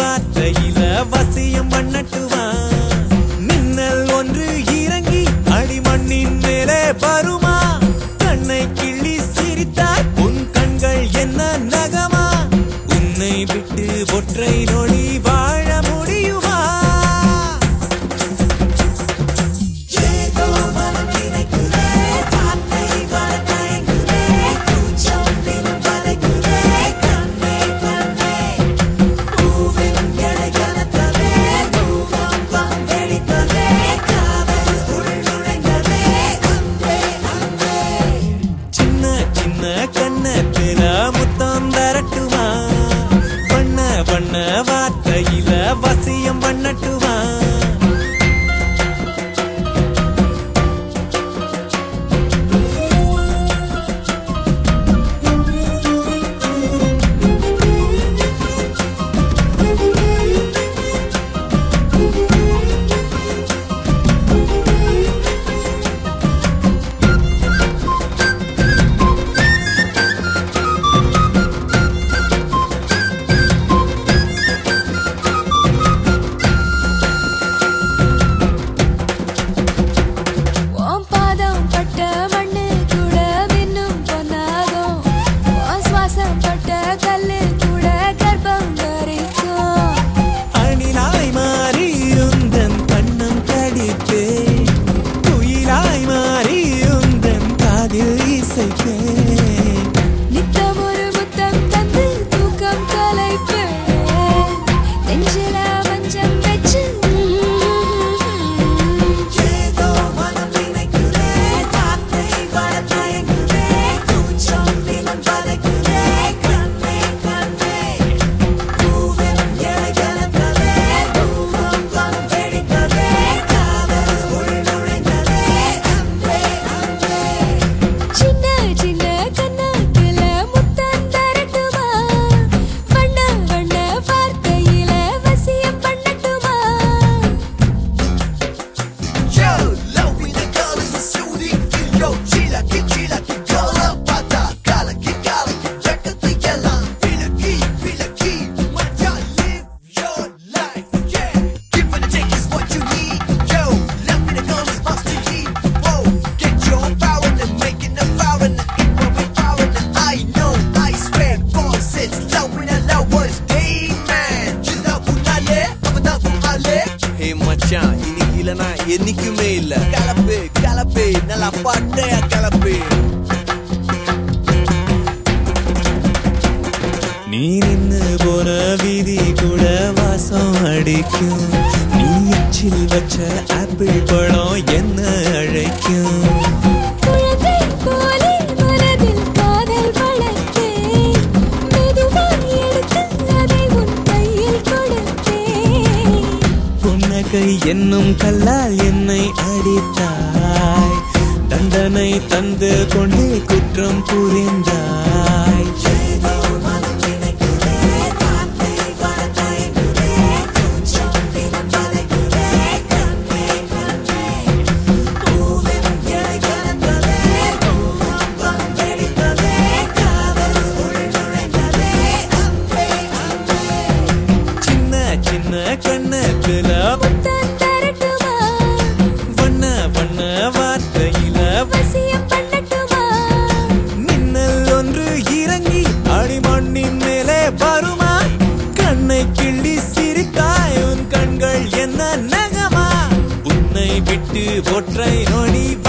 வார்த்தையில வசியம் பண்ணட்டுமா மின்னல் ஒன்று இறங்கி அடிமண்ணின் மேலே வருமா கண்ணை கிள்ளி சிரித்தாய் உன் கண்கள் என்ன நகமா உன்னை விட்டு ஒற்றை நொடி வாழ முடியுமா ஏதோ மனம் நினைக்குதே வார்த்தை வர தயங்குதே கூச்சம் தினம் வதைக்குதே கண்ணே கண்ணே பூவின் எடை கனத்ததே பூகம்பம் வெடித்ததே காதல் உள் நுழைந்ததே அன்பே அன்பே சின்ன சின்ன கண்ணத்தில முத்தம் தரட்டுமா வண்ண வண்ண வார்த்தையில வசியம் பண்ணட்டுமா உன் பாதம் பட்ட மண்ணு கூட மின்னும் பொன்னாகும் உன் சுவாசம் பட்ட கல்லு கூட கர்ப்பம் தரிக்கும் அணிலாய் மாறி உந்தன் கண்ணம் கடித்தே குயிலாய் மாறி உந்தன் காதில் இசைத்தேன் நித்தம் ஒரு முத்தம் தந்து தூக்கம் கலைப்பேன் நெஞ்சில மஞ்சம் வச்சு ஏதோ மனம் நினைக்குதே வார்த்தை வர தயங்குதே கூச்சம் தினம் வதைக்குதே கண்ணே கண்ணே பூவின் எடை கனத்ததே பூகம்பம் வெடித்ததே காதல் உள் நுழைந்ததே அன்பே அன்பே சின்ன சின்ன கண்ணத்துல முத்தம் தரட்டுமா வண்ண வண்ண வார்த்தையில வசியம் பண்ணட்டுமா Yo, love me the girl is a soothing feel Yo, chila ki chila ki girl pata kala ki kala ki chaka ti yala Feel ki feel ki Maja live your life yeah Give and take is what you need Yo, love me the girl is must to eat Whoa, get your power and making a power and it will be power and I know I swear bosses love me the love was hey man Chila punale abada punale ஹே மச்சான் இன்னைக்கு இல்லனா என்னைக்குமே இல்ல கலப்பு கலப்பு நல்லா பட்டையா கலப்பு நீ நின்னு போன வீதி கூட வாசம் அடிக்கும் நீ எச்சில் வச்ச ஆப்பிள் பழம் என்ன அழைக்கும் குழந்தை போலே மனதில் காதல் வளர்த்தேன் மெதுவாய் எடுத்து அதை உன் கையில் கொடுத்தேன் புன்னகை என்னும் கல்லால் என்னை அடித்தாய் தண்டனை தந்து கொண்டே குற்றம் புரிந்தாய் ஏதோ மனம் நினைக்குதே வார்த்தை வர தயங்குதே கூச்சம் தினம் வதைக்குதே கண்ணே கண்ணே பூவின் எடை கனத்ததே பூகம்பம் வெடித்ததே காதல் உள் நுழைந்ததே அன்பே அன்பே சின்ன சின்ன கண்ணத்துல முத்தம் தரட்டுமா வண்ண வண்ண வார்த்தையில வசியம் பண்ணட்டுமா மின்னல் ஒன்று இறங்கி அடிமண்ணின் மேலே வருமா கண்ணை கிள்ளி சிரித்தாய் உன் கண்கள் என்ன நகமா உன்னை விட்டு ஒற்றை நொடி